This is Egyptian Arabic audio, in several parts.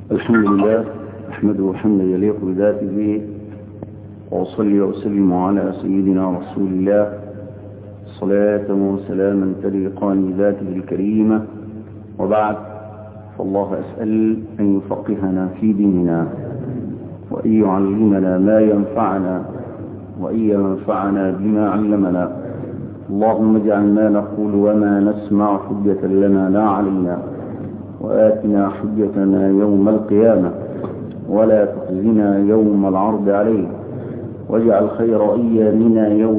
الحمد لله أحمده حمدا يليق بذاته وأصلي وأسلم على سيدنا رسول الله صلاة وسلاما تليقان بذاته الكريمة وبعد فالله أسأل أن يفقهنا في ديننا وأن يعلمنا ما ينفعنا وأن ينفعنا بما علمنا اللهم اجعل ما نقول وما نسمع حجة لنا لا علينا وآتنا حجتنا يوم القيامة ولا تخزنا يوم العرض عليه واجعل خير أيامنا يوم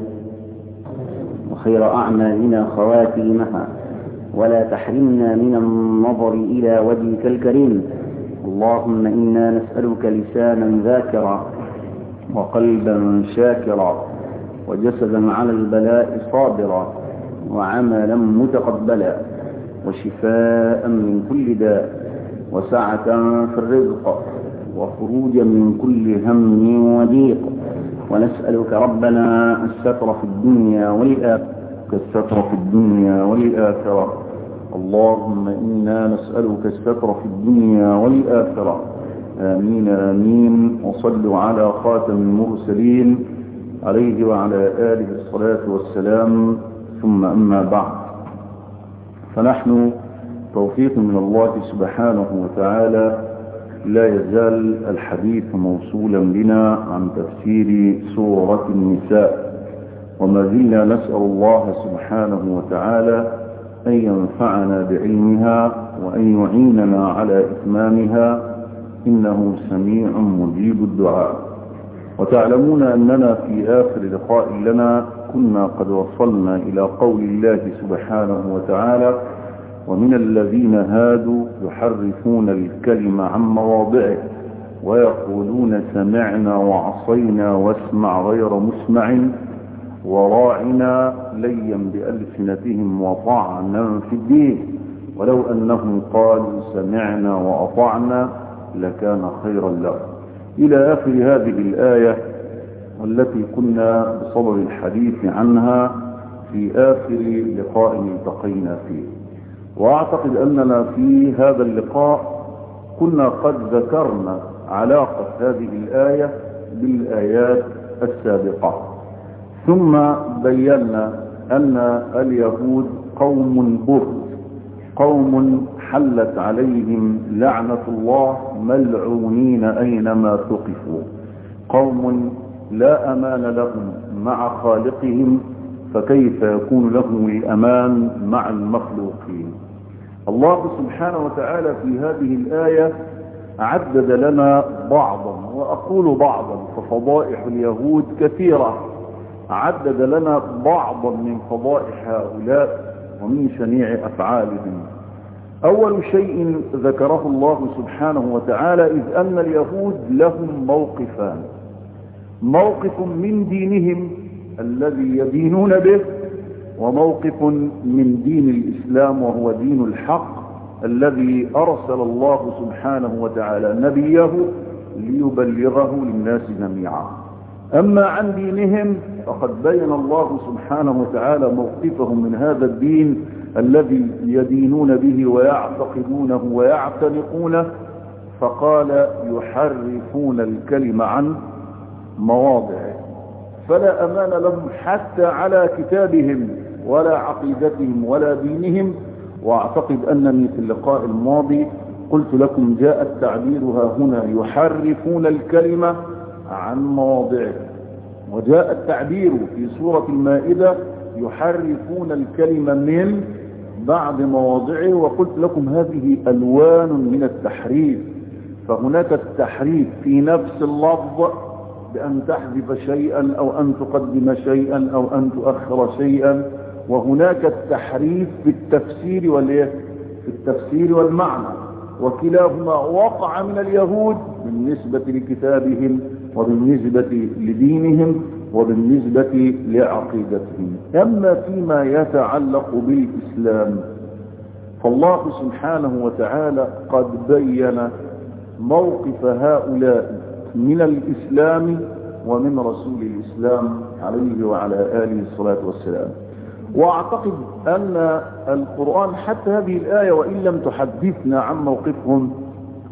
وخير أعمالنا خواتيمها ولا تحرمنا من النظر إلى وجهك الكريم اللهم إنا نسألك لسانا ذاكرا وقلبا شاكرا وجسدا على البلاء صابرا وعملا متقبلا وشفاء من كل داء وسعة في الرزق وخروجا من كل هم وضيق ونسألك ربنا الستر في الدنيا والآخرة الستر في الدنيا والآخرة اللهم إنا نسألك الستر في الدنيا والآخرة آمين آمين وصلوا على خاتم المرسلين عليه وعلى آله الصلاة والسلام ثم أما بعد فنحن توفيق من الله سبحانه وتعالى لا يزال الحديث موصولا بنا عن تفسير سورة النساء وما زلنا نسأل الله سبحانه وتعالى أن ينفعنا بعلمها وأن يعيننا على إتمامها إنه سميع مجيب الدعاء وتعلمون أننا في آخر لقاء لنا كنا قد وصلنا إلى قول الله سبحانه وتعالى ومن الذين هادوا يحرفون الكلم عن مواضعه ويقولون سمعنا وعصينا واسمع غير مسمع وراعنا ليا بألسنتهم وطعنا في الدين ولو أنهم قالوا سمعنا وأطعنا لكان خيرا لهم إلى آخر هذه الآية والتي كنا بصدد الحديث عنها في آخر لقاء التقينا فيه وأعتقد أننا في هذا اللقاء كنا قد ذكرنا علاقة هذه الآية بالآيات السابقة ثم بينا أن اليهود قوم برد قوم حلت عليهم لعنة الله ملعونين أينما ثقفوا قوم لا أمان لهم مع خالقهم فكيف يكون لهم الأمان مع المخلوقين الله سبحانه وتعالى في هذه الآية عدد لنا بعضا وأقول بعضا ففضائح اليهود كثيرة عدد لنا بعضا من فضائح هؤلاء ومن شنيع أفعالهم أول شيء ذكره الله سبحانه وتعالى إذ أن اليهود لهم موقفان موقف من دينهم الذي يدينون به وموقف من دين الإسلام وهو دين الحق الذي أرسل الله سبحانه وتعالى نبيه ليبلغه للناس جميعا أما عن دينهم فقد بين الله سبحانه وتعالى موقفهم من هذا الدين الذي يدينون به ويعتقدونه ويعتنقونه فقال يحرفون الكلمة عن مواضعه فلا أمان لهم حتى على كتابهم ولا عقيدتهم ولا دينهم واعتقد أنني في اللقاء الماضي قلت لكم جاء التعبير ها هنا يحرفون الكلمة عن مواضعه وجاء التعبير في سورة المائدة يحرفون الكلمة من بعد مواضعه وقلت لكم هذه ألوان من التحريف فهناك التحريف في نفس اللفظ بأن تحذف شيئا أو أن تقدم شيئا أو أن تؤخر شيئا وهناك التحريف في التفسير والإيه في التفسير والمعنى وكلاهما وقع من اليهود بالنسبة لكتابهم وبالنسبة لدينهم وبالنسبة لعقيدتهم أما فيما يتعلق بالإسلام فالله سبحانه وتعالى قد بين موقف هؤلاء من الإسلام ومن رسول الإسلام عليه وعلى آله الصلاة والسلام واعتقد ان القرآن حتى هذه الآية وإن لم تحدثنا عن موقفهم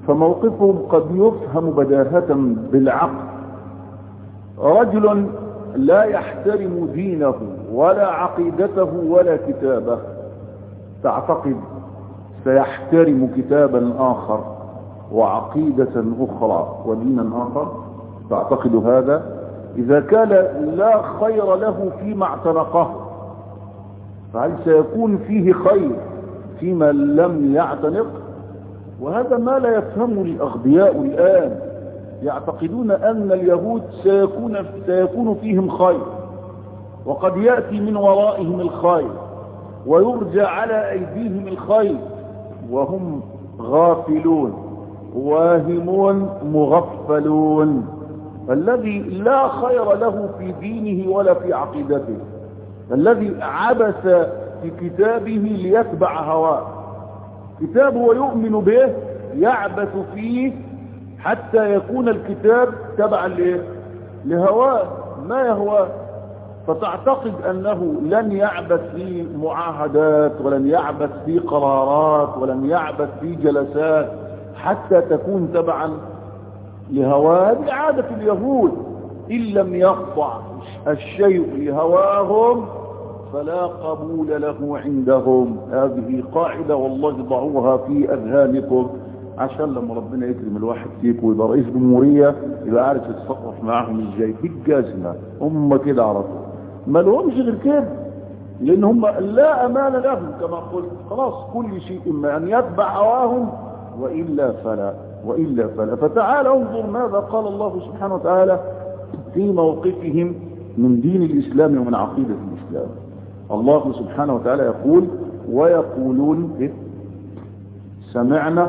فموقفهم قد يفهم بداهة بالعقل رجل لا يحترم دينه ولا عقيدته ولا كتابه تعتقد سيحترم كتابا آخر وعقيدة أخرى ودينا آخر تعتقد هذا إذا كان لا خير له فيما اعتنقه فهل سيكون فيه خير فيما لم يعتنق وهذا ما لا يفهمه الأغبياء الآن يعتقدون أن اليهود سيكون, سيكون فيهم خير وقد يأتي من ورائهم الخير ويرجى على أيديهم الخير وهم غافلون واهمون مغفلون الذي لا خير له في دينه ولا في عقيدته الذي عبس في كتابه ليتبع هواه كتابه ويؤمن به يعبث فيه حتى يكون الكتاب تبعا لهواه ما يهواه فتعتقد أنه لن يعبث في معاهدات ولن يعبث في قرارات ولن يعبث في جلسات حتى تكون تبعا لهواه هذه عادة اليهود إن لم يخضع الشيء لهواهم فلا قبول له عندهم هذه قاعدة والله ضعوها في أذهانكم عشان لما ربنا يكرم الواحد فيكم ويبقى رئيس جمهورية يبقى عارف يتصرف معاهم ازاي في الجزمة هم كده على طول ما لهمش غير كده لان هم لا امان لهم كما قلت خلاص كل شيء اما ان يتبع هواهم والا فلا والا فلا فتعال انظر ماذا قال الله سبحانه وتعالى في موقفهم من دين الاسلام ومن عقيدة الاسلام الله سبحانه وتعالى يقول ويقولون إيه؟ سمعنا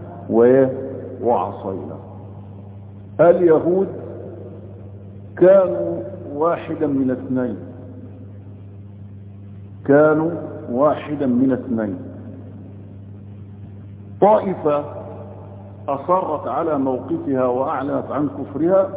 وعصينا اليهود كانوا واحدا من اثنين كانوا واحدا من اثنين طائفة أصرت على موقفها وأعلنت عن كفرها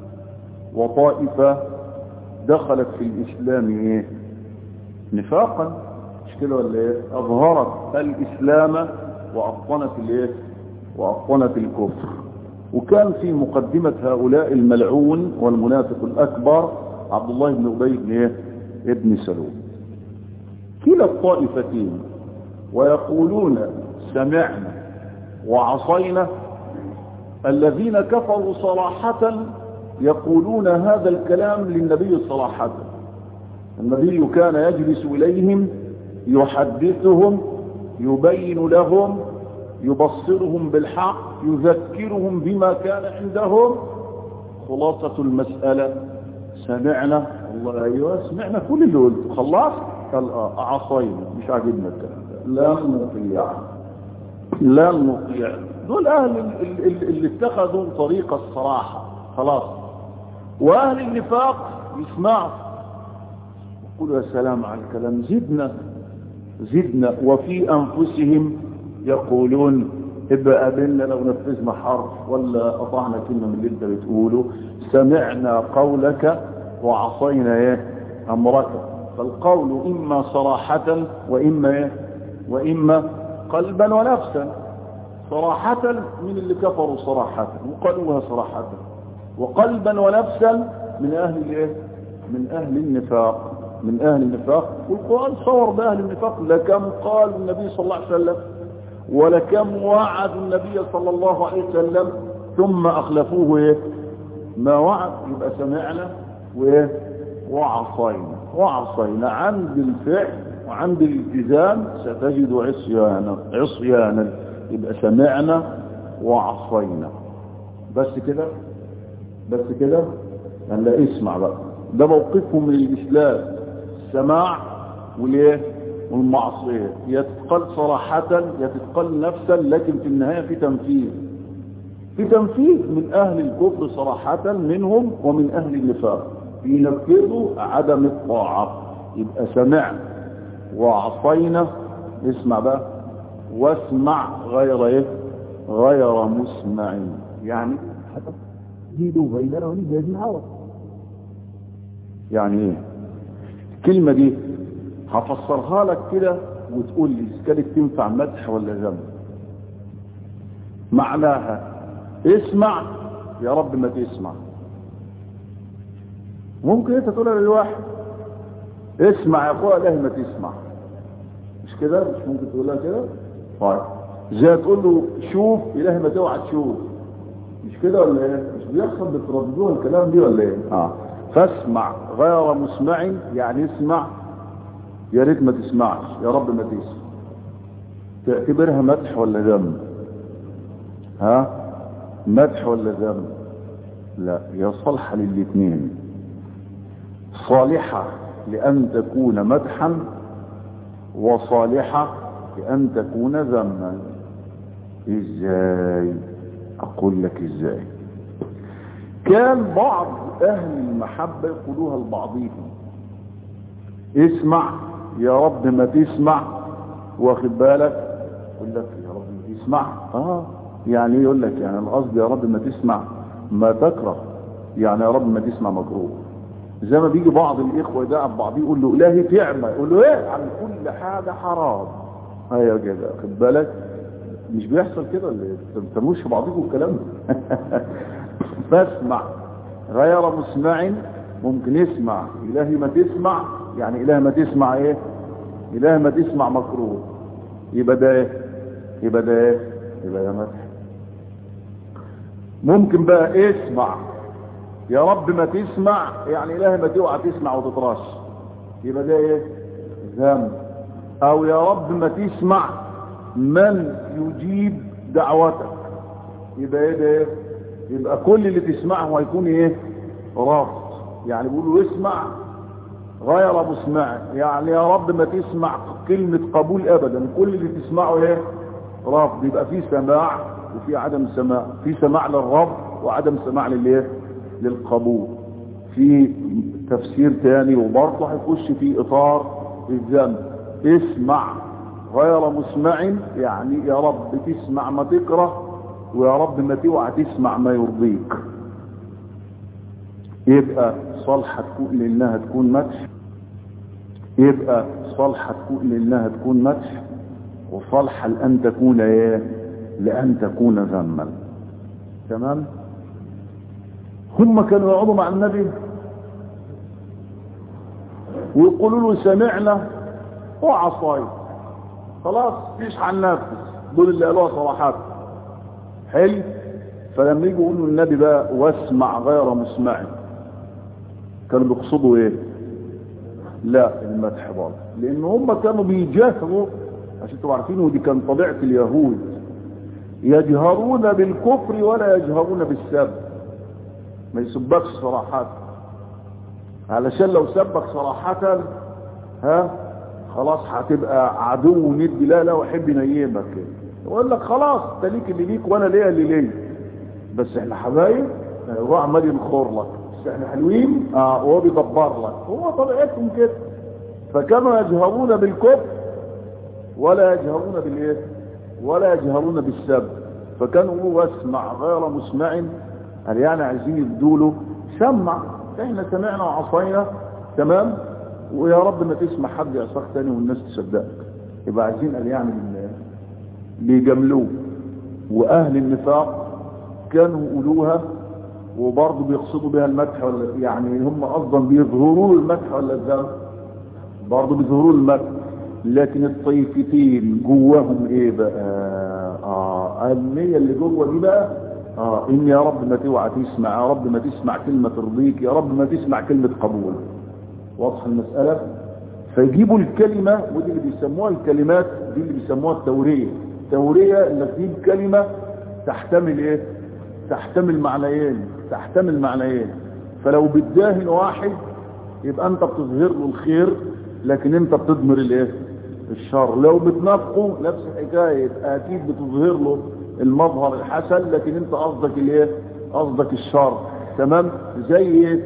وطائفة دخلت في الإسلام إيه؟ نفاقا مش كده ولا ايه أظهرت الإسلام وأبطنت الايه وأبطنت الكفر وكان في مقدمة هؤلاء الملعون والمنافق الأكبر عبد الله بن أبي بن ايه ابن سلول كلا الطائفتين ويقولون سمعنا وعصينا الذين كفروا صراحة يقولون هذا الكلام للنبي صراحة النبي كان يجلس إليهم يحدثهم يبين لهم يبصرهم بالحق يذكرهم بما كان عندهم خلاصة المسألة سمعنا والله أيوة سمعنا كل اللي قلت خلاص قال آه عصينا مش عاجبنا الكلام ده لا نطيع لا نطيع دول أهل اللي اتخذوا طريق الصراحة خلاص وأهل النفاق يسمعوا يقولوا يا سلام على الكلام زدنا زدنا وفي أنفسهم يقولون ابقى قابلنا لو نفذنا حرف ولا قطعنا كلمة من اللي انت بتقوله سمعنا قولك وعصينا ايه امرك فالقول اما صراحة واما ايه واما قلبا ونفسا صراحة من اللي كفروا صراحة وقالوها صراحة وقلبا ونفسا من اهل الايه من اهل النفاق من اهل النفاق والقرآن صور باهل النفاق لكم قال النبي صلى الله عليه وسلم ولكم وعدوا النبي صلى الله عليه وسلم ثم اخلفوه ايه ما وعد يبقى سمعنا وايه وعصينا وعصينا عند الفعل وعند الالتزام ستجد عصيانا عصيانا يبقى سمعنا وعصينا بس كده بس كده يعني لا اسمع بقى ده موقفهم من الاسلام السماع والايه والمعصية يتقل صراحة يتقل نفسا لكن في النهاية في تنفيذ في تنفيذ من أهل الكفر صراحة منهم ومن أهل النفاق ينفذوا عدم الطاعة يبقى سمعنا وعصينا اسمع بقى واسمع غير ايه غير مسمع يعني جيدوا بيننا ونجاز الهوى يعني ايه الكلمة دي هفسرها لك كده وتقول لي كانت تنفع مدح ولا ذم معناها اسمع يا رب ما تسمع ممكن انت تقولها للواحد اسمع يا اخويا الله ما تسمع مش كده مش ممكن تقولها كده طيب زي تقول له شوف الهي ما توعى تشوف مش كده ولا ايه مش بيحصل بترددوها الكلام دي ولا ايه اه فاسمع غير مسمع يعني اسمع يا ريت ما تسمعش يا رب ما تسمع تعتبرها مدح ولا ذم ها مدح ولا ذم لا هي صالحه للاثنين صالحه لان تكون مدحا وصالحه لان تكون ذما ازاي اقول لك ازاي كان بعض اهل المحبة يقولوها لبعضهم اسمع يا رب ما تسمع واخد بالك يقول لك يا رب ما تسمع اه يعني ايه يقول لك يعني القصد يا رب ما تسمع ما تكره يعني يا رب ما تسمع مكروه زي ما بيجي بعض الاخوه ده بعض يقول له الهي تعمى يقول له ايه عن كل حاجه حرام ايوه كده خد بالك مش بيحصل كده اللي تموش في بعضكم الكلام ده فاسمع غير مسمع ممكن يسمع الهي ما تسمع يعني اله ما تسمع ايه اله ما تسمع مكروه يبقى ده ايه يبقى ده ايه يبقى ده مدح ممكن بقى اسمع يا رب ما تسمع يعني اله ما توعى تسمع وتتراش يبقى ده ايه ذنب او يا رب ما تسمع من يجيب دعوتك يبقى ايه ده ايه يبقى كل اللي تسمعه هيكون ايه رافض يعني بيقولوا اسمع غير مسمع يعني يا رب ما تسمع كلمة قبول ابدا كل اللي تسمعه ايه رافض يبقى في سماع وفي عدم سماع في سماع للرفض وعدم سماع للايه للقبول في تفسير تاني وبرضه هيخش في اطار الذنب اسمع غير مسمع يعني يا رب تسمع ما تكره ويا رب ما توعى تسمع ما يرضيك يبقى صالحة تكون لانها تكون مدح يبقى صالحة تكون لانها تكون مدح وصالحة لان تكون ايه لان تكون ذما تمام هم كانوا يقعدوا مع النبي ويقولوا له سمعنا وعصينا خلاص مفيش هننفذ دول اللي قالوها صراحات حلو فلما يجوا يقولوا للنبي بقى واسمع غير مسمع كانوا بيقصدوا ايه لا المدح برضه لان هم كانوا بيجاهروا عشان تبقوا عارفين ودي كان طبيعه اليهود يجهرون بالكفر ولا يجهرون بالسب ما يسبكش صراحات علشان لو سبك صراحة ها خلاص هتبقى عدو ند لا لا واحب ينيمك يقول لك خلاص انت ليك اللي ليك وانا ليا اللي ليا بس احنا حبايب هو عمال ينخر لك بس احنا حلوين اه وهو بيدبر لك هو طبيعتهم كده فكانوا يجهرون بالكفر ولا يجهرون بالايه ولا يجهرون بالسب فكانوا يقولوا واسمع غير مسمع قال يعني عايزين يبدوا له سمع احنا سمعنا وعصينا تمام ويا رب ما تسمع حد يعصاك تاني والناس تصدقك يبقى عايزين قال يعني بيجاملوه واهل النفاق كانوا يقولوها وبرضه بيقصدوا بها المدح ولا يعني هم اصلا بيظهروا المدح ولا الذنب برضه بيظهروا المدح لكن الطيفتين جواهم ايه بقى اه النية اللي جوه دي بقى اه ان يا رب ما توعى تسمع يا رب ما تسمع كلمة ترضيك يا رب ما تسمع كلمة قبول واضح المسألة فيجيبوا الكلمة ودي اللي بيسموها الكلمات دي اللي بيسموها التورية التورية انك تجيب كلمة تحتمل ايه تحتمل معنيين تحتمل معنيين فلو بتداهن واحد يبقى انت بتظهر له الخير لكن انت بتضمر الايه الشر لو بتنافقه نفس الحكايه يبقى اكيد بتظهر له المظهر الحسن لكن انت قصدك الايه قصدك الشر تمام زي ايه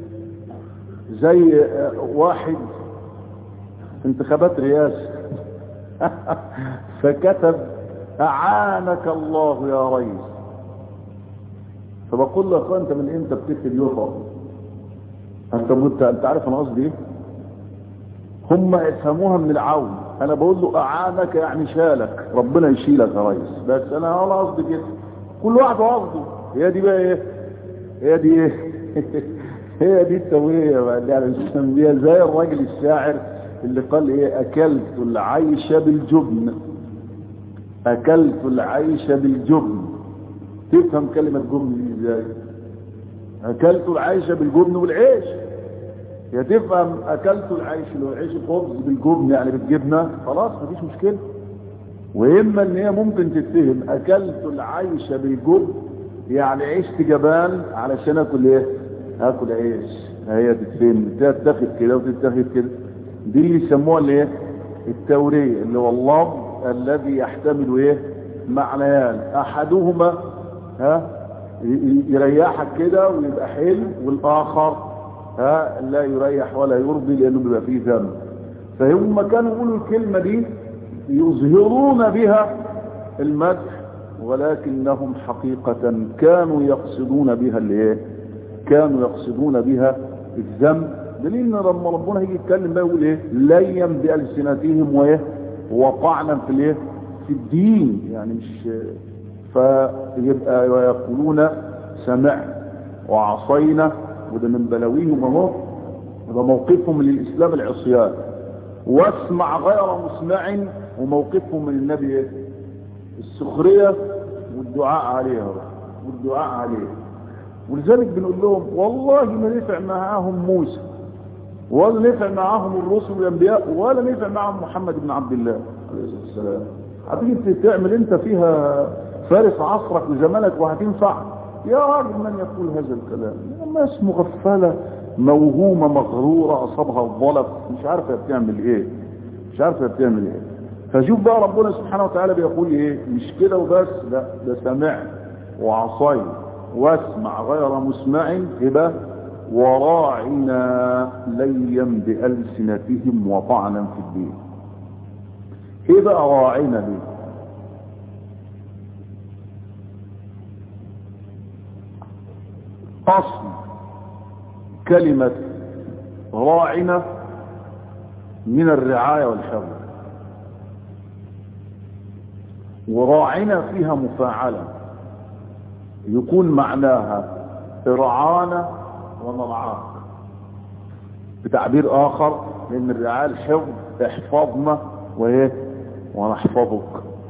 زي واحد انتخابات رئاسه فكتب اعانك الله يا ريس فبقول له يا اخوان انت من امتى بتكتب يوفا انت انت انت عارف انا قصدي ايه هم يفهموها من العون انا بقول له اعانك يعني شالك ربنا يشيلك يا ريس بس انا انا قصدي كده كل واحد قصده هي دي بقى ايه هي دي ايه هي دي التوريه بقى اللي يعني بنسميها زي الراجل الشاعر اللي قال ايه اكلت العيش بالجبن اكلت العيش بالجبن تفهم كلمة جبن دي ازاي اكلت العيش بالجبن والعيش يا تفهم اكلت العيش اللي هو العيش الخبز بالجبن يعني بالجبنة خلاص مفيش مشكلة واما ان هي ممكن تتفهم اكلت العيش بالجبن يعني عشت جبان علشان اكل ايه اكل عيش هي تتفهم تتاخد كده وتتاخد كده دي اللي يسموها الايه التوريه اللي هو اللفظ الذي يحتمل ايه معنيان احدهما ها يريحك كده ويبقى حلو والاخر ها لا يريح ولا يرضي لانه بيبقى فيه ذنب فهم كانوا يقولوا الكلمه دي يظهرون بها المدح ولكنهم حقيقة كانوا يقصدون بها الايه كانوا يقصدون بها الذنب دليل ان لما ربنا هيجي يتكلم بقى يقول ايه ليا بألسنتهم وايه وطعنا في الايه في الدين يعني مش فيبقى ويقولون سمعنا وعصينا وده من بلاويهم اهو ده موقفهم من الاسلام العصيان واسمع غير مسمع وموقفهم من النبي ايه السخريه والدعاء عليها والدعاء عليه ولذلك بنقول لهم والله ما نفع معاهم موسى ولا نفع معاهم الرسل والانبياء ولا نفع معاهم محمد بن عبد الله عليه الصلاه والسلام هتيجي تعمل انت فيها فارس عصرك وزمانك وهتنفع يا راجل من يقول هذا الكلام ناس مغفله موهومه مغروره اصابها الظلف مش عارفه بتعمل ايه مش عارفه بتعمل ايه فشوف بقى ربنا سبحانه وتعالى بيقول ايه مش كده وبس لا ده سمعت وعصيت واسمع غير مسمع يبقى وراعنا ليا بألسنتهم وطعنا في الدين ايه بقى راعنا ليه اصل كلمة راعنا من الرعاية والحفظ وراعنا فيها مفاعلة يكون معناها ارعانا ونرعاك بتعبير اخر لان الرعاية الحفظ احفظنا وايه ونحفظك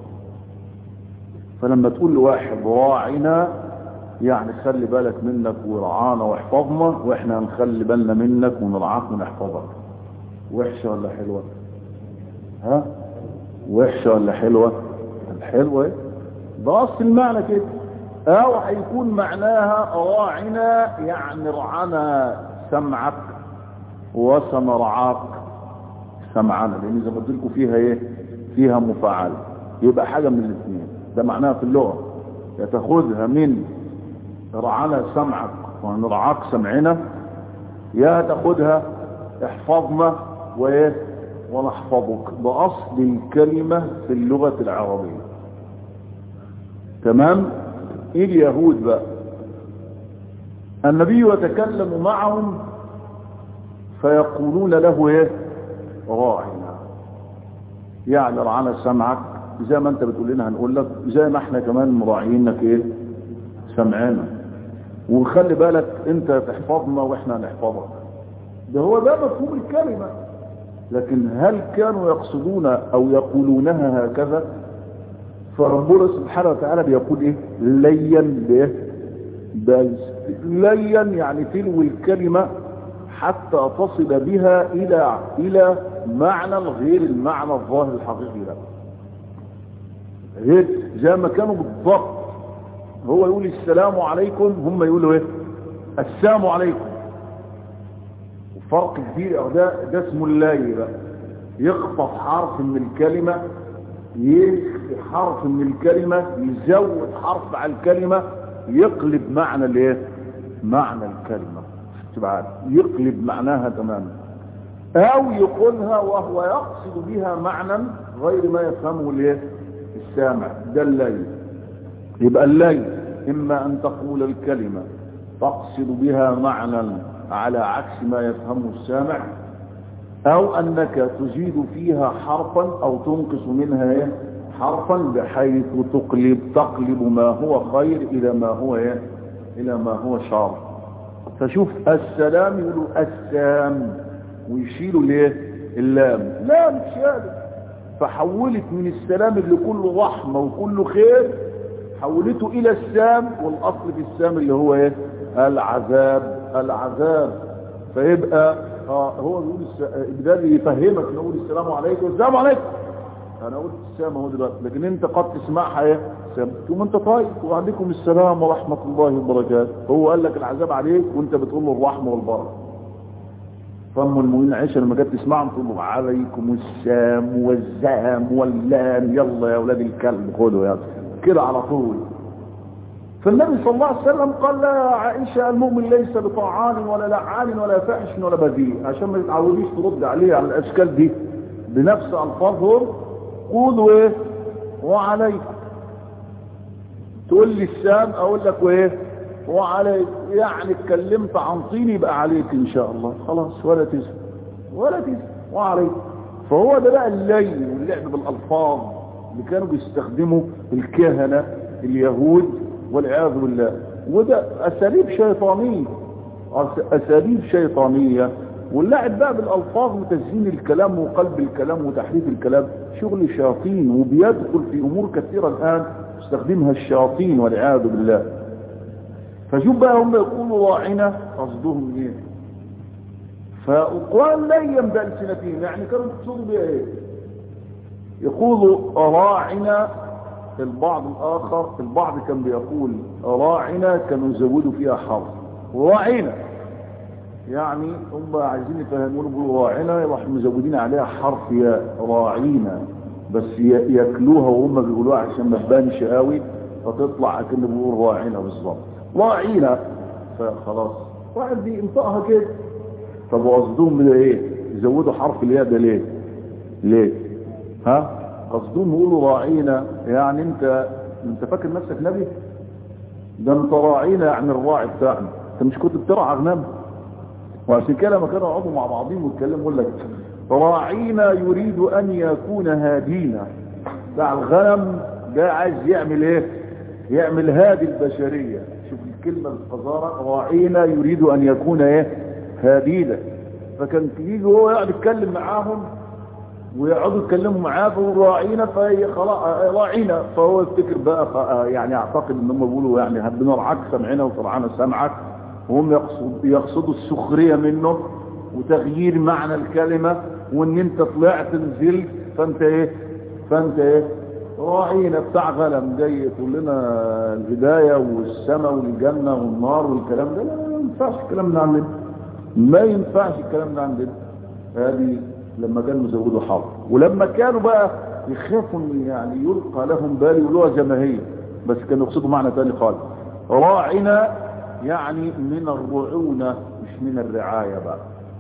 فلما تقول لواحد راعنا يعني خلي بالك منك ورعانا واحفظنا واحنا هنخلي بالنا منك ونرعاك ونحفظك وحشة ولا حلوة ها وحشة ولا حلوة الحلوة ده اصل المعنى كده او هيكون معناها راعنا يعني رعنا سمعك وسنرعاك سمعنا لان زي ما قلت لكم فيها ايه فيها مفاعله يبقى حاجه من الاثنين ده معناها في اللغه يا تاخذها من رعنا سمعك ونرعاك سمعنا يا تاخذها احفظنا وايه ونحفظك باصل الكلمه في اللغه العربيه تمام ايه اليهود بقى النبي يتكلم معهم فيقولون له ايه راعنا يعني رعنا سمعك زي ما انت بتقول لنا هنقول لك زي ما احنا كمان مراعينك ايه سمعنا وخلي بالك انت تحفظنا واحنا نحفظك ده هو ده مفهوم الكلمة لكن هل كانوا يقصدون او يقولونها هكذا فربنا سبحانه وتعالى بيقول ايه لين بايه بل لين يعني تلو الكلمة حتى تصل بها الى الى معنى غير المعنى الظاهر الحقيقي له غير زي ما كانوا بالضبط هو يقول السلام عليكم هم يقولوا ايه السلام عليكم فرق كبير او ده ده اسمه اللاي بقى يخطف حرف من الكلمه يخفي حرف من الكلمة يزود حرف على الكلمة يقلب معنى الايه معنى الكلمة تبقى يقلب معناها تماما او يقولها وهو يقصد بها معنى غير ما يفهمه الايه السامع ده الليل يبقى الليل اما ان تقول الكلمة تقصد بها معنى على عكس ما يفهمه السامع او انك تزيد فيها حرفا او تنقص منها إيه؟ حرفا بحيث تقلب تقلب ما هو خير الى ما هو إيه؟ الى ما هو شر فشوف السلام يقولوا السام ويشيلوا ليه اللام لا مش شالت فحولت من السلام اللي كله رحمة وكله خير حولته الى السام والاصل في السام اللي هو ايه العذاب العذاب فيبقى آه هو بيقول ده يفهمك نقول السلام عليكم السلام عليكم انا قلت السلام اهو دلوقتي لكن انت قد تسمعها ايه سلام تقوم انت طيب وعليكم السلام ورحمه الله وبركاته هو قال لك العذاب عليك وانت بتقول له الرحمه والبركه فام المؤمنين عائشه لما جت تسمعهم تقول له عليكم السام والزام واللام يلا يا اولاد الكلب خدوا يلا كده على طول فالنبي صلى الله عليه وسلم قال لا يا عائشة المؤمن ليس بطعان ولا لعان ولا فاحش ولا بذيء عشان ما تتعوديش ترد عليه على الاشكال دي بنفس الفاظهم قولوا ايه وعليكم تقول لي السام اقول لك وايه وعليك يعني اتكلمت عن طين يبقى عليك ان شاء الله خلاص ولا تزن ولا تزن وعليك فهو ده بقى الليل واللعب بالالفاظ اللي كانوا بيستخدموا الكهنة اليهود والعياذ بالله وده اساليب شيطانية اساليب شيطانية واللعب بقى بالالفاظ وتزيين الكلام وقلب الكلام وتحريف الكلام شغل شياطين وبيدخل في امور كثيرة الان يستخدمها الشياطين والعياذ بالله فشوف بقى هم يقولوا راعنا قصدهم ايه فالقرآن لين بألسنتهم يعني كانوا يقصدوا بها ايه يقولوا راعنا البعض الاخر البعض كان بيقول راعنا كانوا يزودوا فيها حرف راعنا يعني هم عايزين يفهمون بيقولوا راعنا يروحوا مزودين عليها حرف يا راعينا بس ياكلوها وهم بيقولوها عشان ما تبانش قوي فتطلع كأنه بيقول راعينا بالظبط راعينا فخلاص واحد دي انطقها كده طب وقصدهم ده ايه يزودوا حرف الياء ده ليه ليه ها قصدهم يقولوا راعينا يعني انت انت فاكر نفسك نبي ده انت راعينا يعني الراعي بتاعنا انت مش كنت بترعى اغنام وعشان كده لما كانوا يقعدوا مع بعضهم ويتكلموا يقول لك راعينا يريد ان يكون هادينا بتاع الغنم ده عايز يعمل ايه يعمل هادي البشرية شوف الكلمة القذارة راعينا يريد ان يكون ايه هادينا فكان يجي هو يقعد يتكلم معاهم ويقعدوا يتكلموا معاه فهو راعينا فهي خلاص راعينا فهو يفتكر بقى يعني اعتقد ان هم بيقولوا يعني بنرعاك سمعنا وطرعنا سمعك وهم يقصد يقصدوا السخرية منه وتغيير معنى الكلمة وان انت طلعت نزلت فانت ايه فانت ايه راعينا بتاع غنم جاي تقول لنا الهداية والسماء والجنة والنار والكلام ده لا ما ينفعش الكلام ده عندنا ما ينفعش الكلام ده عندنا هذه لما كانوا يزودوا حرف ولما كانوا بقى يخافوا يعني يلقى لهم بال يقولوها زي ما هي بس كانوا يقصدوا معنى ثاني خالص راعنا يعني من الرعونة مش من الرعاية بقى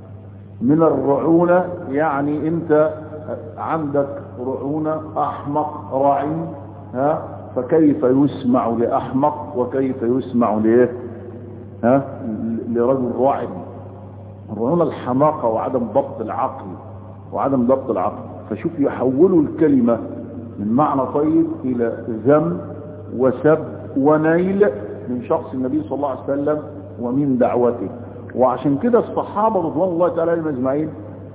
من الرعونة يعني انت عندك رعونة احمق راعي ها فكيف يسمع لاحمق وكيف يسمع لايه ها لرجل راعي الرعونة الحماقة وعدم ضبط العقل وعدم ضبط العقل فشوف يحولوا الكلمة من معنى طيب الى ذم وسب ونيل من شخص النبي صلى الله عليه وسلم ومن دعوته وعشان كده الصحابة رضوان الله تعالى عليهم اجمعين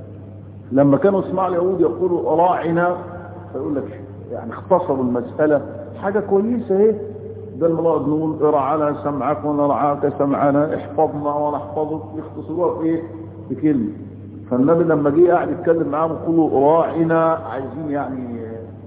لما كانوا يسمعوا اليهود يقولوا راعنا فيقول لك يعني اختصروا المسألة حاجة كويسة اهي ده المراد نقول ارعانا سمعك ونرعاك سمعنا احفظنا ونحفظك يختصروها في ايه بكلمة فالنبي لما جه قاعد يتكلم معاهم يقولوا راعنا عايزين يعني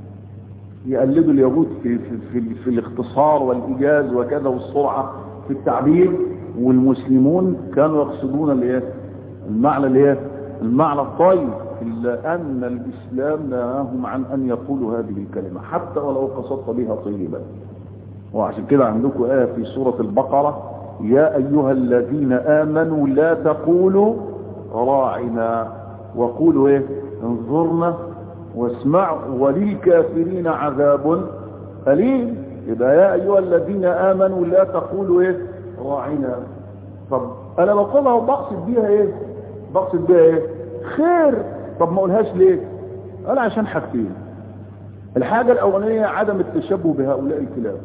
يقلدوا اليهود في, في, في, في الاختصار والإيجاز وكذا والسرعة في التعبير والمسلمون كانوا يقصدون الايه المعنى الايه المعنى الطيب إلا أن الإسلام نهاهم عن أن يقولوا هذه الكلمة حتى ولو قصدت بها طيبا وعشان كده عندكم آية في سورة البقرة يا أيها الذين آمنوا لا تقولوا راعنا وقولوا ايه انظرنا واسمعوا وللكافرين عذاب أليم يبقى يا أيها الذين آمنوا لا تقولوا ايه راعنا طب أنا بقولها وبقصد بيها ايه بقصد بيها ايه خير طب ما اقولهاش ليه قال عشان حاجتين الحاجة الاولانية عدم التشبه بهؤلاء الكلاب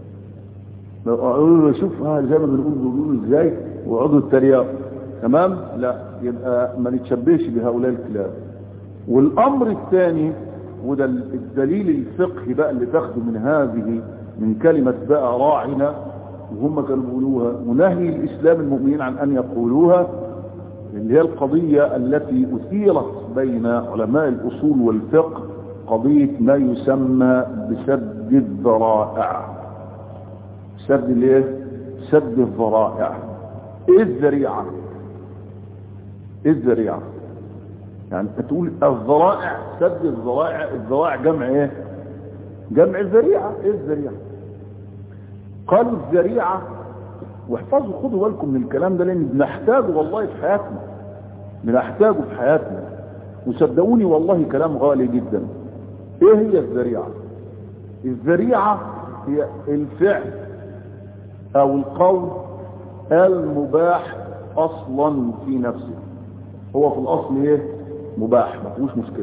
اقول شوف ها زي ما بنقول بيقولوا ازاي ويقعدوا الترياق تمام لا يبقى ما نتشبهش بهؤلاء الكلاب والامر الثاني وده الدليل الفقهي بقى اللي تاخده من هذه من كلمة بقى راعنا وهم كانوا بيقولوها ونهي الإسلام المؤمنين عن أن يقولوها اللي هي القضية التي أثيرت بين علماء الأصول والفقه قضية ما يسمى بسد الذرائع سد الايه سد الذرائع ايه الذريعة ايه الذريعة يعني تقول الذرائع سد الذرائع الذرائع جمع ايه جمع الذريعة ايه الذريعة قالوا الذريعة واحفظوا خدوا بالكم من الكلام ده لان بنحتاجه والله في حياتنا بنحتاجه في حياتنا وصدقوني والله كلام غالي جدا ايه هي الذريعة الذريعة هي الفعل او القول المباح اصلا في نفسه هو في الاصل ايه مباح ما فيهوش مشكله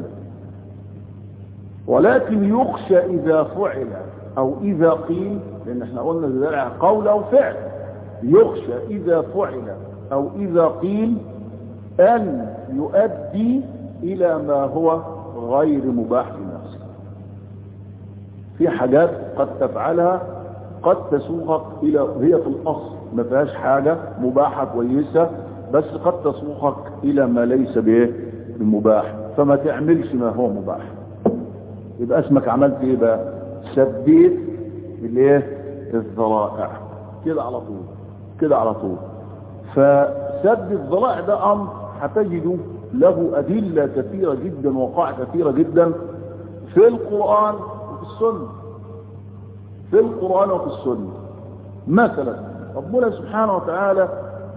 ولكن يخشى اذا فعل او اذا قيل لان احنا قلنا الذريعة قول او فعل يخشى اذا فعل او اذا قيل ان يؤدي الى ما هو غير مباح في نفسه في حاجات قد تفعلها قد تسوقك الى هي في الاصل ما فيهاش حاجة مباحة كويسة بس قد تسوقك الى ما ليس به المباح فما تعملش ما هو مباح يبقى اسمك عملت ايه بقى سديت الايه الذرائع كده على طول كده على طول فسد الذرائع ده امر هتجدوا له ادله كثيره جدا وقائع كثيره جدا في القران وفي السنه في القرآن وفي السنة مثلا ربنا سبحانه وتعالى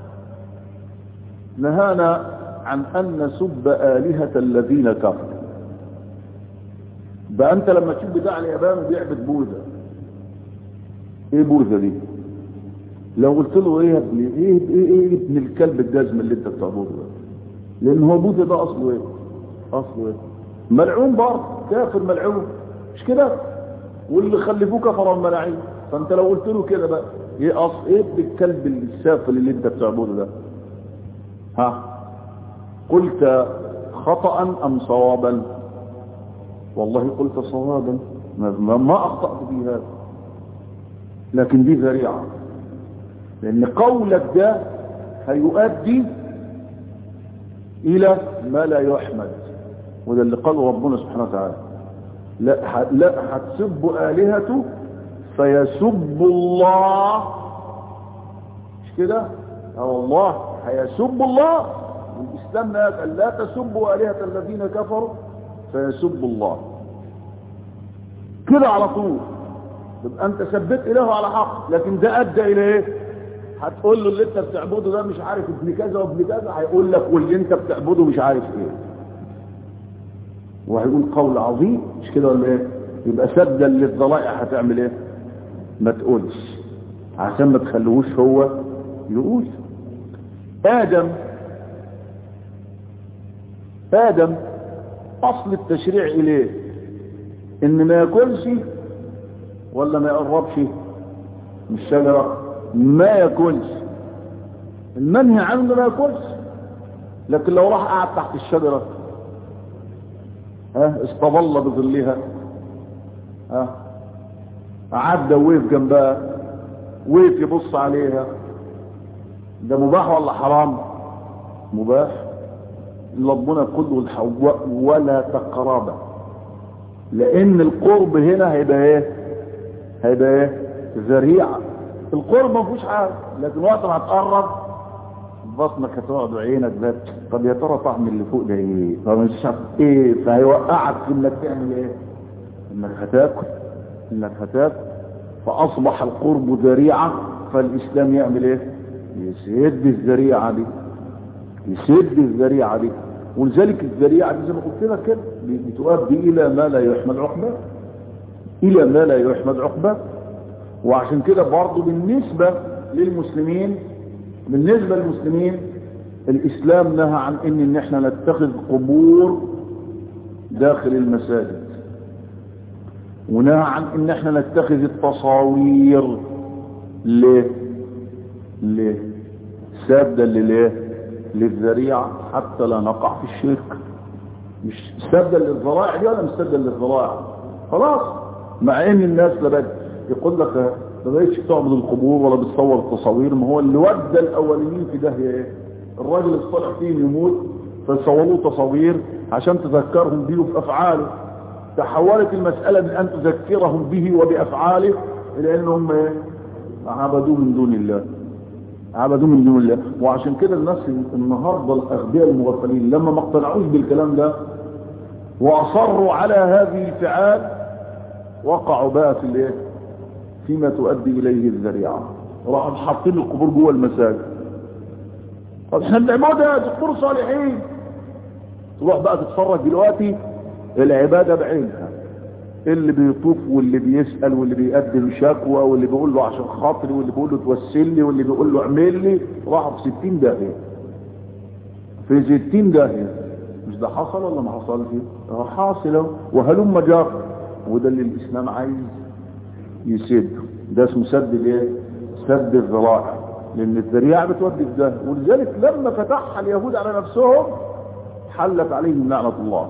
نهانا عن أن نسب آلهة الذين كفروا بقى أنت لما تشوف بتاع اليابان بيعبد بوذا إيه بوذا دي لو قلت له إيه يا ابني إيه, إيه, إيه ابن الكلب الجزم اللي أنت بتعبده ده لأن هو بوذا ده أصله إيه أصله إيه ملعون برضه كافر ملعون مش كده واللي خلفوه كفر الملاعين فانت لو قلت له كده بقى ايه اصل ايه بالكلب السافل اللي انت بتعبده ده ها قلت خطأ ام صوابا والله قلت صوابا ما, ما اخطأت في هذا لكن دي ذريعة لان قولك ده هيؤدي الى ما لا يحمد وده اللي قاله ربنا سبحانه وتعالى لا لا هتسب آلهته فيسب الله مش كده او الله هيسب الله والاسلام قال لا تسبوا آلهة الذين كفروا فيسب الله كده على طول يبقى انت سبت اله على حق لكن ده ادى الى ايه هتقول له اللي انت بتعبده ده مش عارف ابن كذا وابن كذا هيقول لك واللي انت بتعبده مش عارف ايه وهيقول قول عظيم مش كده ولا ايه يبقى سدا للضلائع هتعمل ايه ما تقولش عشان ما تخلوش هو يقول ادم ادم اصل التشريع اليه ان ما ياكلش ولا ما يقربش من الشجره ما ياكلش المنهي عنه ما ياكلش لكن لو راح قعد تحت الشجره ها استظل بظلها ها عدى وقف جنبها وقف يبص عليها ده مباح ولا حرام مباح ربنا كله الحواء ولا تقربا لان القرب هنا هيبقى ايه هيبقى ايه ذريعه القرب ما فيهوش حاجه لكن وقت ما هتقرب بطنك هتقعد وعينك ده طب يا ترى طعم اللي فوق ده ايه طب مش عارف ايه فهيوقعك في انك تعمل ايه انك هتاكل انك هتاكل فاصبح القرب ذريعه فالاسلام يعمل ايه يسد الذريعه دي يسد الذريعه دي ولذلك الذريعه دي زي ما قلت لك كده بتؤدي الى ما لا يحمد عقباه الى ما لا يحمد عقباه وعشان كده برضه بالنسبه للمسلمين بالنسبة للمسلمين الاسلام نهى عن ان, إن احنا نتخذ قبور داخل المساجد ونهى عن ان احنا نتخذ التصاوير ليه ليه سابدا لليه للذريعة حتى لا نقع في الشرك مش سابدا للذرائع دي ولا مش سابدا للذرائع خلاص مع ان الناس لبد يقول لك ما بقتش تعبد القبور ولا بتصور التصاوير ما هو اللي ودى الاولين في ده ايه الراجل الصالح فيهم يموت فيصوروا تصاوير عشان تذكرهم بيه في افعاله تحولت المسألة من ان تذكرهم به وبافعاله الى انهم ايه عبدوه من دون الله عبدوه من دون الله وعشان كده الناس النهاردة الاغبياء المغفلين لما ما اقتنعوش بالكلام ده واصروا على هذه الفعال وقعوا بقى في الايه فيما تؤدي اليه الذريعه راحوا حاطين القبور جوه المساجد طب احنا بنعبدها دكتور صالحين تروح بقى تتفرج دلوقتي العباده بعينها اللي بيطوف واللي بيسال واللي بيقدم شكوى واللي بيقول له عشان خاطري واللي بيقول له توسل لي واللي بيقول له اعمل لي راحوا في 60 داهيه في 60 داهيه مش ده حصل ولا ما حصلش اه حاصل وهلم جار وده اللي الاسلام عايز يسد ده اسمه سد الايه سد الذرائع لان الذريعه بتودي في ده ولذلك لما فتحها اليهود على نفسهم حلت عليهم لعنه الله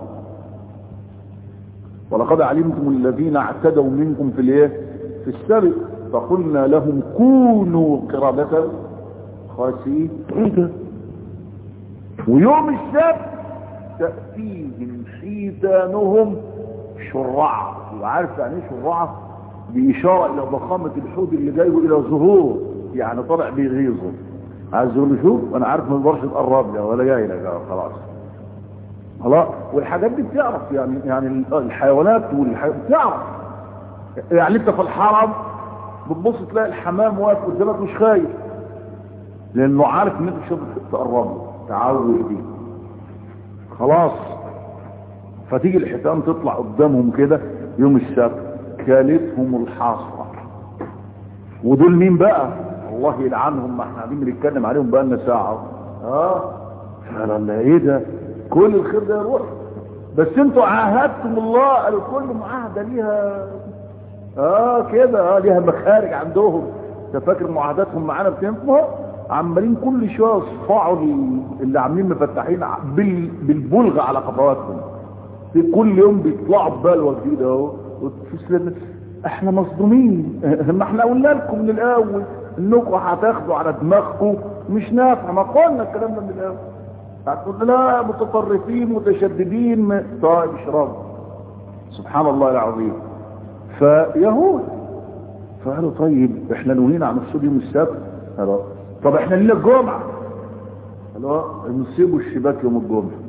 ولقد علمتم الذين اعتدوا منكم في الايه في السبت فقلنا لهم كونوا قردة خاسئين ايه ده ويوم السبت تأتيهم حيتانهم شرعة وعارف يعني ايه شرعة بإشارة إلى ضخامة الحوت اللي جايه إلى ظهور يعني طلع بيغيظه عايز يقول له شوف أنا عارف ما تقدرش تقرب لي ولا جاي لك خلاص خلاص والحاجات دي بتعرف يعني يعني الحيوانات والحيوانات بتعرف يعني انت في الحرم بتبص تلاقي الحمام واقف قدامك مش خايف لانه عارف ان انت مش تقرب له تعود دي خلاص فتيجي الحيتان تطلع قدامهم كده يوم السبت كالتهم الحاصرة ودول مين بقى الله يلعنهم ما احنا قاعدين بنتكلم عليهم بقى لنا ساعة اه فلا ايه ده كل الخير ده يروح بس انتوا عاهدتم الله قالوا كل معاهدة ليها اه كده اه ليها مخارج عندهم انت فاكر معاهداتهم معانا بتنفع عمالين كل شويه يصفعوا اللي عاملين مفتحين بالبلغ على خطواتهم في كل يوم بيطلعوا ببلوه جديده اهو وتسلم احنا مصدومين ما احنا قلنا لكم من الاول انكم هتاخدوا على دماغكم مش نافع ما قلنا الكلام ده من الاول هتقول لا متطرفين متشددين طيب اشرب سبحان الله العظيم فيهود فقالوا طيب احنا نوهينا عن الصوم يوم السبت قالوا طب احنا لنا الجمعه قالوا نسيبوا الشباك يوم الجمعه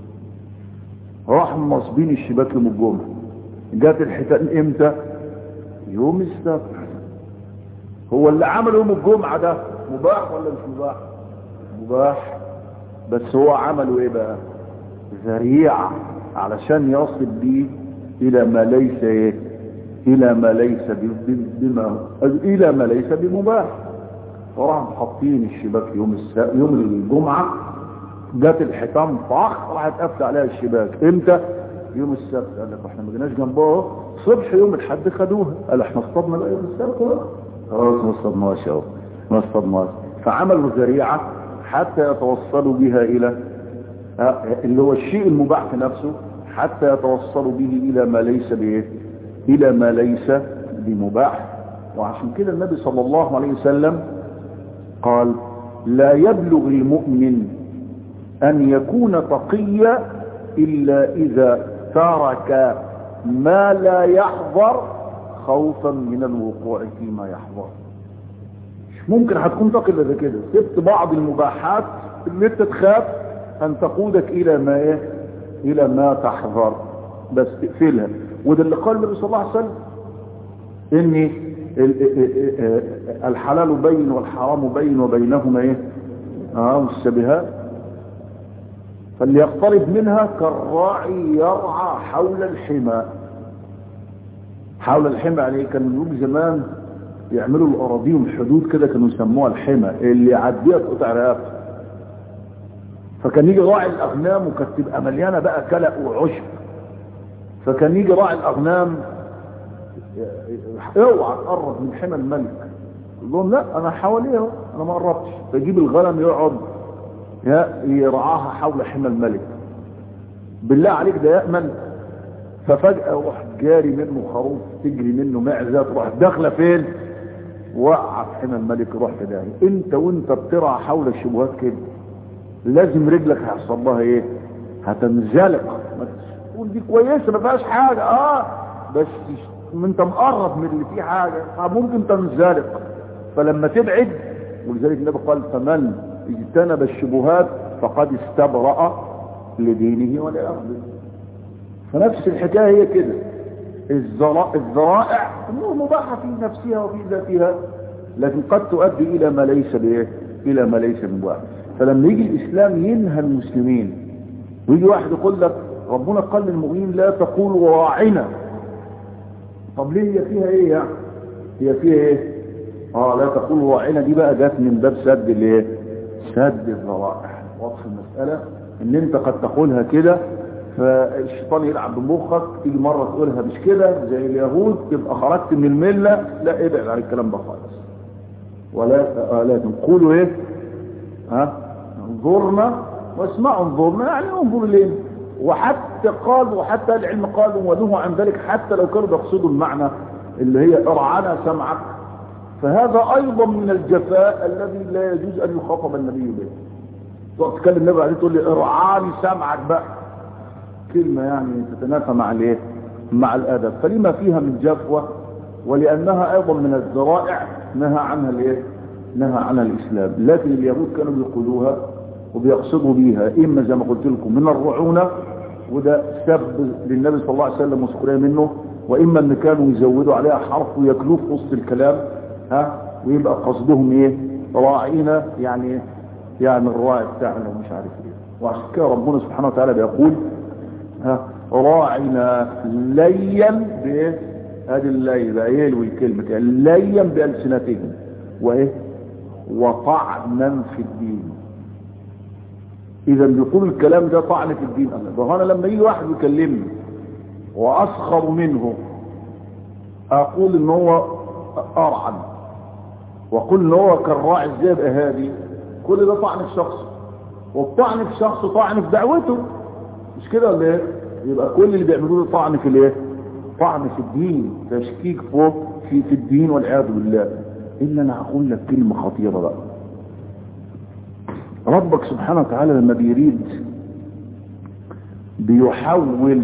راحوا مصبين الشباك يوم الجمعه جات الحيتان امتى يوم السبت هو اللي عمل يوم الجمعة ده مباح ولا مش مباح مباح بس هو عمله ايه بقى ذريعة علشان يصل بيه الى ما ليس ايه الى ما ليس بما الى ما ليس بمباح فراحوا حاطين الشباك يوم الس... يوم الجمعة جات الحيتان طخ راحت قافله عليها الشباك امتى يوم السبت قال لك احنا ما جيناش جنبها صبح يوم الحد خدوها قال احنا اصطدنا بقى يوم السبت خلاص ما اصطدناش اهو ما اصطدناش فعملوا ذريعه حتى يتوصلوا بها الى اللي هو الشيء المباح في نفسه حتى يتوصلوا به الى ما ليس بايه الى ما ليس بمباح وعشان كده النبي صلى الله عليه وسلم قال لا يبلغ المؤمن ان يكون تقيا الا اذا ترك ما لا يحضر خوفا من الوقوع فيما يحضر مش ممكن هتكون تقي الا كده سبت بعض المباحات اللي انت تخاف ان تقودك الى ما ايه الى ما تحذر بس تقفلها وده اللي قال النبي صلى الله عليه وسلم ان الحلال بين والحرام بين وبينهما ايه اه والشبهات فليقترب منها كالراعي يرعى حول الحمى حول الحمى يعني كان الملوك زمان يعملوا الاراضي والحدود كده كانوا يسموها الحمى اللي يعديها تقطع رقبته فكان يجي راعي الاغنام وكانت تبقى مليانه بقى كلق وعشب فكان يجي راعي الاغنام اوعى تقرب من حمى الملك يقول لهم لا انا حواليه اهو انا ما قربتش فيجيب الغنم يقعد يرعاها حول حمى الملك بالله عليك ده يأمن ففجأة يروح جاري منه خروف تجري منه معزة تروح داخله فين وقع في حمى الملك يروح في داهية انت وانت بترعى حول الشبهات كده لازم رجلك هيحصل لها ايه هتنزلق ما تقول دي كويسه ما فيهاش حاجه اه بس انت مقرب من اللي فيه حاجه فممكن تنزلق فلما تبعد ولذلك النبي قال فمن اجتنب الشبهات فقد استبرأ لدينه ولأرضه فنفس الحكاية هي كده الذرائع امور مباحة في نفسها وفي ذاتها لكن قد تؤدي الى ما ليس بايه الى ما ليس مباح فلما يجي الاسلام ينهى المسلمين ويجي واحد يقول لك ربنا قال للمؤمنين لا تقولوا راعنا طب ليه هي فيها ايه يعني هي فيها ايه اه لا تقولوا راعنا دي بقى جت من باب سد الايه سد الذرائع واضح المسألة ان انت قد تقولها كده فالشيطان يلعب بمخك تيجي مرة تقولها مش كده زي اليهود تبقى خرجت من الملة لا ابعد عن الكلام ده خالص ولا آه لكن قولوا ايه ها انظرنا واسمعوا انظرنا يعني انظر ليه وحتى قال وحتى العلم قالوا ونهوا عن ذلك حتى لو كانوا بيقصدوا المعنى اللي هي ارعنا سمعك فهذا ايضا من الجفاء الذي لا يجوز ان يخاطب النبي به تقعد تكلم النبي عليه تقول لي ارعاني سمعك بقى كلمة يعني تتنافى مع الايه مع الادب فلما فيها من جفوة ولانها ايضا من الذرائع نهى عنها الايه نهى عنها الاسلام لكن اليهود كانوا بيقولوها وبيقصدوا بيها اما زي ما قلت لكم من الرعونة وده سب للنبي صلى الله عليه وسلم وسخريه منه واما ان كانوا يزودوا عليها حرف ويكلوه في وسط الكلام ها ويبقى قصدهم ايه راعينا يعني يعني الراعي بتاعنا ومش عارف ايه وعشان كده ربنا سبحانه وتعالى بيقول ها راعنا ليا بايه هذه اللي بقى يلوي الكلمه كده ليا بالسنتهم وايه وطعنا في الدين اذا بيقول الكلام ده طعن في الدين الله انا لما يجي واحد يكلمني واسخر منه اقول ان هو ارعن واقول ان هو كالراعي الذئب هذه كل ده طعن في شخصه والطعن في شخصه طعن في دعوته مش كده ولا ايه يبقى كل اللي بيعملوه طعن في الايه طعن في الدين تشكيك فوق في في الدين والعياذ بالله الا انا هقول لك كلمه خطيره بقى ربك سبحانه وتعالى لما بيريد بيحول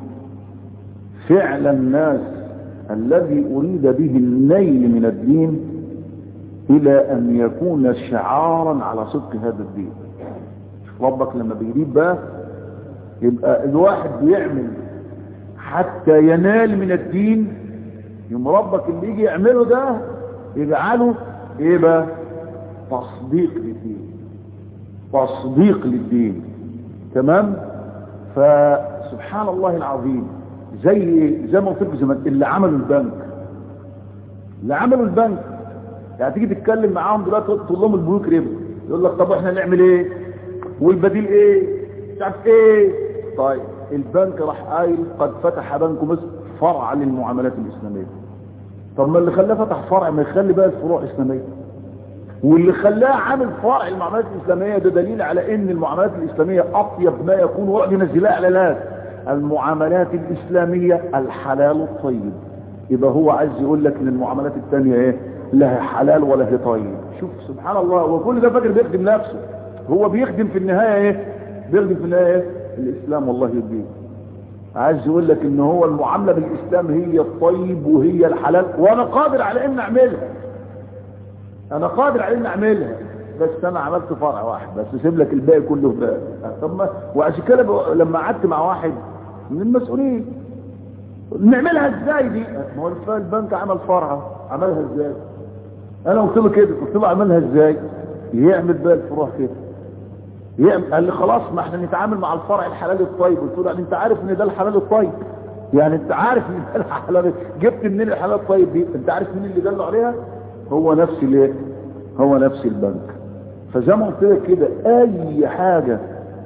فعل الناس الذي اريد به النيل من الدين الى ان يكون شعارا على صدق هذا الدين ربك لما بيريد بقى يبقى الواحد بيعمل حتى ينال من الدين يوم ربك اللي يجي يعمله ده يجعله ايه بقى تصديق للدين تصديق للدين تمام فسبحان الله العظيم زي زي ما قلت لكم زمان اللي عملوا البنك اللي عملوا البنك يعني تيجي تتكلم معاهم دلوقتي تقول لهم البنوك ربا يقول لك طب احنا نعمل ايه والبديل ايه مش عارف ايه طيب البنك راح قايل قد فتح بنك مصر فرع للمعاملات الاسلاميه طب ما اللي خلاه فتح فرع ما يخلي بقى الفروع اسلاميه واللي خلاه عامل فرع المعاملات الاسلاميه ده دليل على ان المعاملات الاسلاميه اطيب ما يكون وقت ينزلها اعلانات المعاملات الاسلاميه الحلال الطيب يبقى هو عايز يقول لك ان المعاملات الثانيه ايه لا حلال ولا هي طيب شوف سبحان الله وكل ده فاكر بيخدم نفسه هو بيخدم في النهايه ايه بيخدم في النهايه ايه الاسلام والله يهديه عايز يقول لك ان هو المعامله بالاسلام هي الطيب وهي الحلال وانا قادر على ان اعملها انا قادر على ان اعملها بس انا عملت فرع واحد بس سيب لك الباقي كله بقى طب ما وعشان كده لما قعدت مع واحد من المسؤولين نعملها ازاي دي ما هو البنك عمل فرع عملها ازاي انا قلت له كده قلت له اعملها ازاي يعمل بقى الفروع كده يعمل قال لي خلاص ما احنا نتعامل مع الفرع الحلال الطيب قلت له يعني انت عارف ان ده الحلال الطيب يعني انت عارف ان ده الحلال جبت منين الحلال الطيب دي انت عارف مين اللي دله عليها هو نفس الايه هو نفس البنك فزي ما قلت لك كده اي حاجه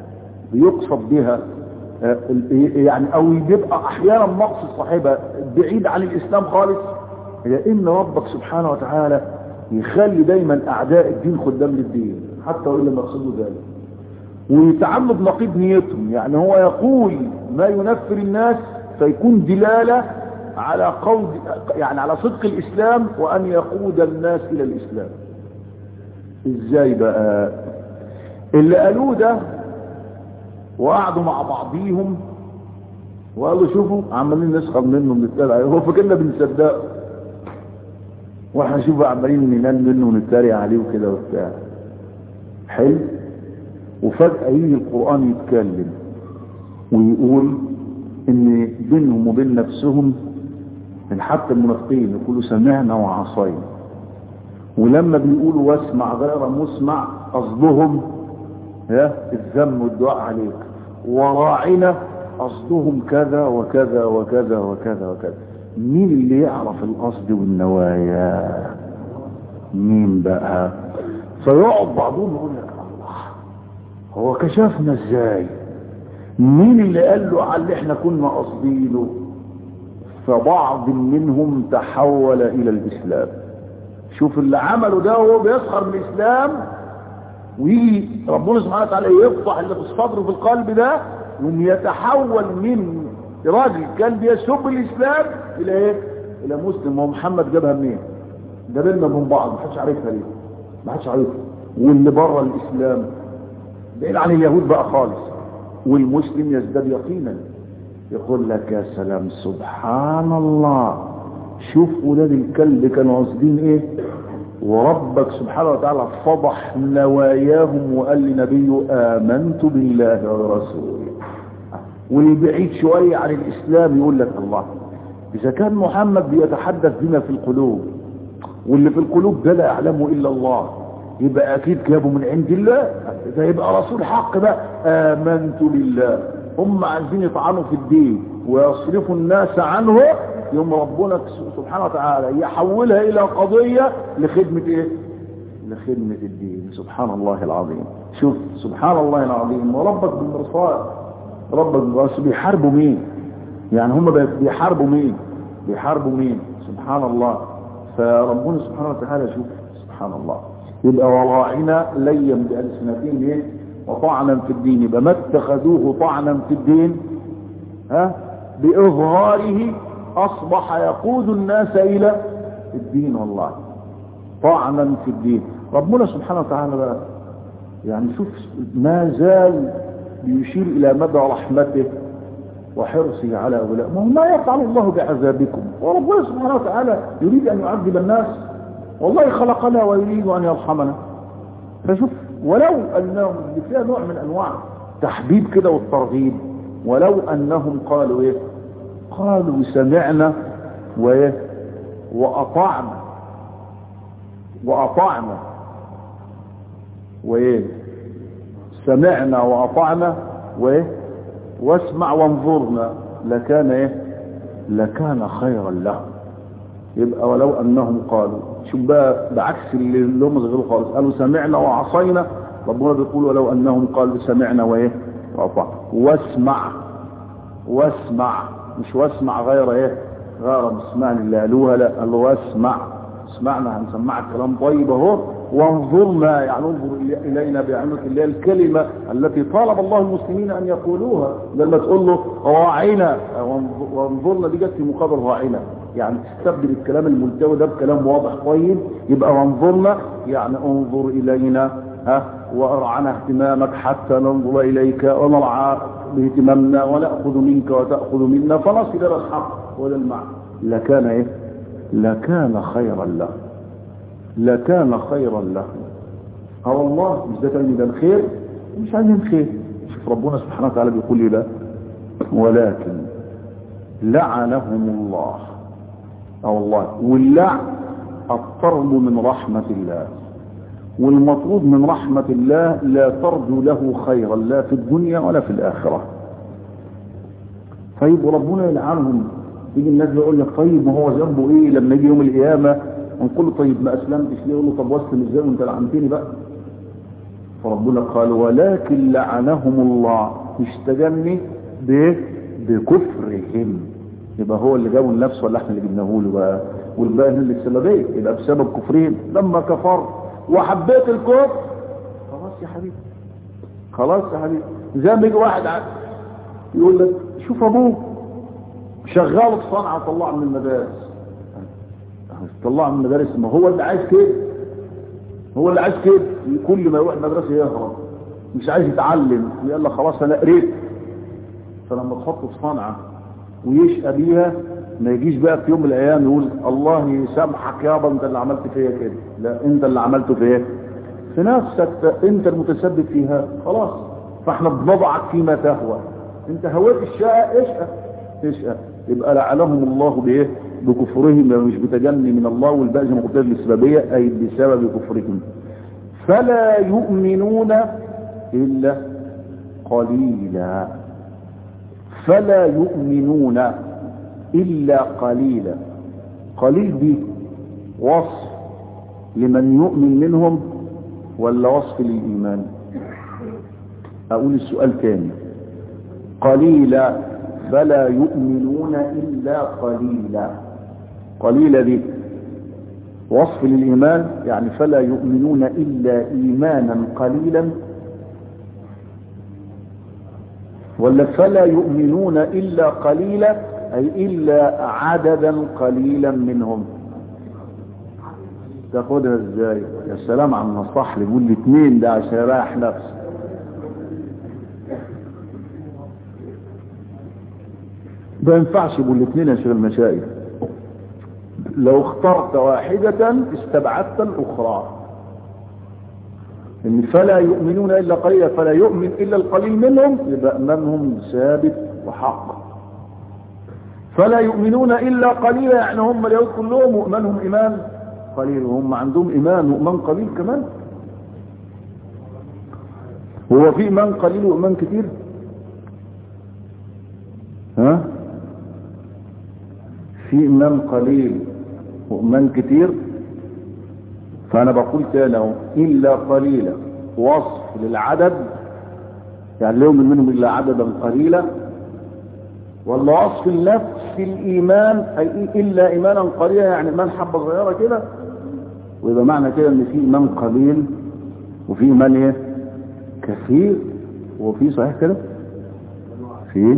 بيقصد بها آه، يعني او بيبقى احيانا مقصد صاحبها بعيد عن الاسلام خالص هي ان ربك سبحانه وتعالى يخلي دايما اعداء الدين خدام للدين حتى وان لم يقصدوا ذلك ويتعاملوا بنقيض نيتهم يعني هو يقول ما ينفر الناس فيكون دلالة على قول يعني على صدق الاسلام وان يقود الناس الى الاسلام ازاي بقى اللي قالوه ده وقعدوا مع بعضيهم وقالوا شوفوا عمالين نسخر منه بنتريق عليه هو فاكرنا بنصدقه واحنا شوف عمالين ننال منه ونتريق عليه وكده وبتاع حلو وفجأة يجي القرآن يتكلم ويقول ان بينهم وبين نفسهم من حتى المنافقين يقولوا سمعنا وعصينا ولما بيقولوا واسمع غير مسمع قصدهم ها الذم والدعاء عليك وراعنا قصدهم كذا وكذا وكذا وكذا وكذا مين اللي يعرف القصد والنوايا مين بقى فيقعد بعضهم يقول لك الله هو كشفنا ازاي مين اللي قال له على اللي احنا كنا قاصدينه فبعض منهم تحول الى الاسلام شوف اللي عمله ده وهو بيسخر من الاسلام ويجي ربنا سبحانه وتعالى يفتح اللي في الصدر وفي القلب ده يوم يتحول من راجل كان بيسب الاسلام الى ايه الى مسلم ومحمد جابها منين ده بيننا من بعض ما حدش عارفها ليه ما حدش عارفها واللي بره الاسلام بعيد عن اليهود بقى خالص والمسلم يزداد يقينا يقول لك يا سلام سبحان الله شوف ولاد الكلب كانوا قاصدين ايه وربك سبحانه وتعالى فضح نواياهم وقال لنبيه آمنت بالله ورسوله واللي بعيد شوية عن الإسلام يقول لك الله إذا كان محمد بيتحدث بما في القلوب واللي في القلوب ده لا يعلمه إلا الله يبقى أكيد جابه من عند الله ده يبقى رسول حق بقى آمنت بالله هم عايزين يطعنوا في الدين ويصرفوا الناس عنه يوم ربنا سبحانه وتعالى يحولها الى قضية لخدمة ايه لخدمة الدين سبحان الله العظيم شوف سبحان الله العظيم وربك بالمرصاد ربك بالمرصاد بيحاربوا مين يعني هم بيحاربوا مين بيحاربوا مين سبحان الله فربنا سبحانه وتعالى شوف سبحان الله يبقى وراعنا ليا بألسنتين ايه وطعنا في الدين يبقى ما اتخذوه طعنا في الدين ها بإظهاره أصبح يقود الناس إلى الدين والله طعنا في الدين ربنا سبحانه وتعالى بقى يعني شوف ما زال يشير إلى مدى رحمته وحرصه على هؤلاء ما, ما يفعل الله بعذابكم وربنا سبحانه وتعالى يريد أن يعذب الناس والله خلقنا ويريد أن يرحمنا فشوف ولو أنهم فيها نوع من أنواع تحبيب كده والترغيب ولو أنهم قالوا إيه قالوا سمعنا وايه واطعنا واطعنا وايه سمعنا واطعنا وايه واسمع وانظرنا لكان ايه لكان خيرا له يبقى ولو انهم قالوا شوف بقى بعكس اللي هم غيروا خالص قالوا سمعنا وعصينا ربنا بيقول ولو انهم قالوا سمعنا وايه واطعنا واسمع واسمع مش واسمع غير ايه غير مسمعني اللي قالوها لا قال له واسمع اسمعنا هنسمعك كلام طيب اهو وانظرنا يعني انظر الينا بعينك اللي هي الكلمه التي طالب الله المسلمين ان يقولوها لما تقول له راعينا وانظرنا دي جت في مقابل راعينا يعني تستبدل الكلام الملتوي ده بكلام واضح طيب يبقى وانظرنا يعني انظر الينا ها وارعنا اهتمامك حتى ننظر اليك ونرعى باهتمامنا ونأخذ منك وتأخذ منا فنصل إلى الحق ولا المعنى لكان إيه لكان خيرا له لكان خيرا له اه والله مش ده كلمة ده خير مش عايزين خير شوف ربنا سبحانه وتعالى بيقول لي لا ولكن لعنهم الله اه والله واللعن الطرد من رحمة الله والمطرود من رحمة الله لا ترجو له خيرا لا في الدنيا ولا في الآخرة طيب وربنا يلعنهم يجي الناس يقول لك طيب ما هو ذنبه ايه لما يجي يوم القيامة ونقول له طيب ما اسلمتش ليه يقول له طب واسلم ازاي وانت لعنتني بقى فربنا قال ولكن لعنهم الله مش تجني بايه بكفرهم يبقى هو اللي جابوا لنفسه ولا احنا اللي جبناه له بقى والباقي اللي السببيه يبقى بسبب كفرهم لما كفر وحبيت الكفر خلاص يا حبيبي خلاص يا حبيبي زي ما يجي واحد عاد يقول لك شوف ابوه شغال في صنعه طلع من المدارس طلع من المدارس ما هو اللي عايز كده هو اللي عايز كده كل ما يروح المدرسه يهرب مش عايز يتعلم يلا خلاص انا قريت فلما تحطه في صنعه ويشقى بيها ما يجيش بقى في يوم من الايام يقول الله يسامحك يابا انت اللي عملت فيا كده لا انت اللي عملته فيا في نفسك انت المتسبب فيها خلاص فاحنا بنضعك فيما تهوى انت هويت الشقى اشقى اشقى يبقى لعنهم الله بايه بكفرهم مش بتجني من الله والباقي زي ما قلت الاسبابيه اي بسبب كفرهم فلا يؤمنون الا قليلا فلا يؤمنون الا قليلا قليل دي وصف لمن يؤمن منهم ولا وصف للايمان اقول السؤال تاني قليلا فلا يؤمنون إلا قليلا قليلا دي وصف للإيمان يعني فلا يؤمنون إلا إيمانا قليلا ولا فلا يؤمنون إلا قليلا أي إلا عددا قليلا منهم تاخدها ازاي يا سلام على النصح اللي يقول الاثنين ده عشان يريح نفسه ما ينفعش يقول الاثنين يا شيخ المشايخ لو اخترت واحدة استبعدت الأخرى إن فلا يؤمنون إلا قليلا فلا يؤمن إلا القليل منهم يبقى إيمانهم ثابت وحق فلا يؤمنون إلا قليلا يعني هم اليهود كلهم وإيمانهم إيمان قليل وهم عندهم إيمان وإيمان قليل كمان هو في إيمان قليل وإيمان كتير ها في إيمان قليل وإيمان كتير فأنا بقول تاني إلا قليلا وصف للعدد يعني لا يؤمن منهم إلا عددا قليلا ولا وصف النفس الإيمان أي إلا إيمانا قليلا يعني إيمان حبة صغيرة كده ويبقى معنى كده إن في إيمان قليل وفي إيمان إيه كثير وفي صحيح كده في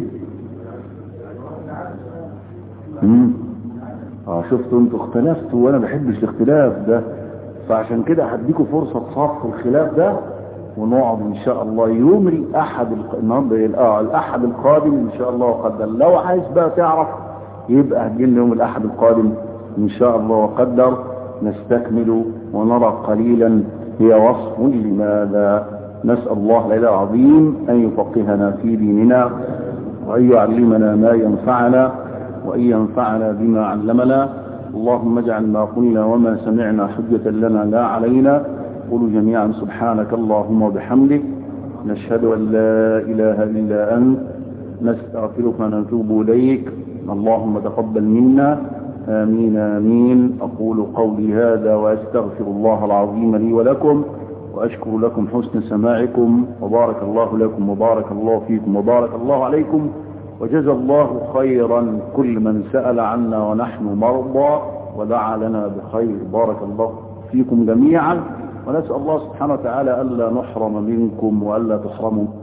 امم اه شفتوا انتوا اختلفتوا وانا بحبش الاختلاف ده فعشان كده هديكوا فرصة تصفوا الخلاف ده ونقعد ان شاء الله يوم الاحد النهارده اه الاحد القادم ان شاء الله وقدر لو عايز بقى تعرف يبقى هتجيلنا يوم الاحد القادم ان شاء الله وقدر نستكمل ونرى قليلا هي وصف لماذا نسأل الله العلي العظيم ان يفقهنا في ديننا وان يعلمنا ما ينفعنا وأن ينفعنا بما علمنا اللهم اجعل ما قلنا وما سمعنا حجة لنا لا علينا قولوا جميعا سبحانك اللهم وبحمدك نشهد أن لا إله إلا أنت نستغفرك ونتوب إليك اللهم تقبل منا آمين آمين أقول قولي هذا وأستغفر الله العظيم لي ولكم وأشكر لكم حسن سماعكم وبارك الله لكم وبارك الله فيكم وبارك الله عليكم وجزى الله خيرا كل من سأل عنا ونحن مرضى ودعا لنا بخير بارك الله فيكم جميعا ونسأل الله سبحانه وتعالى ألا نحرم منكم وألا تحرموا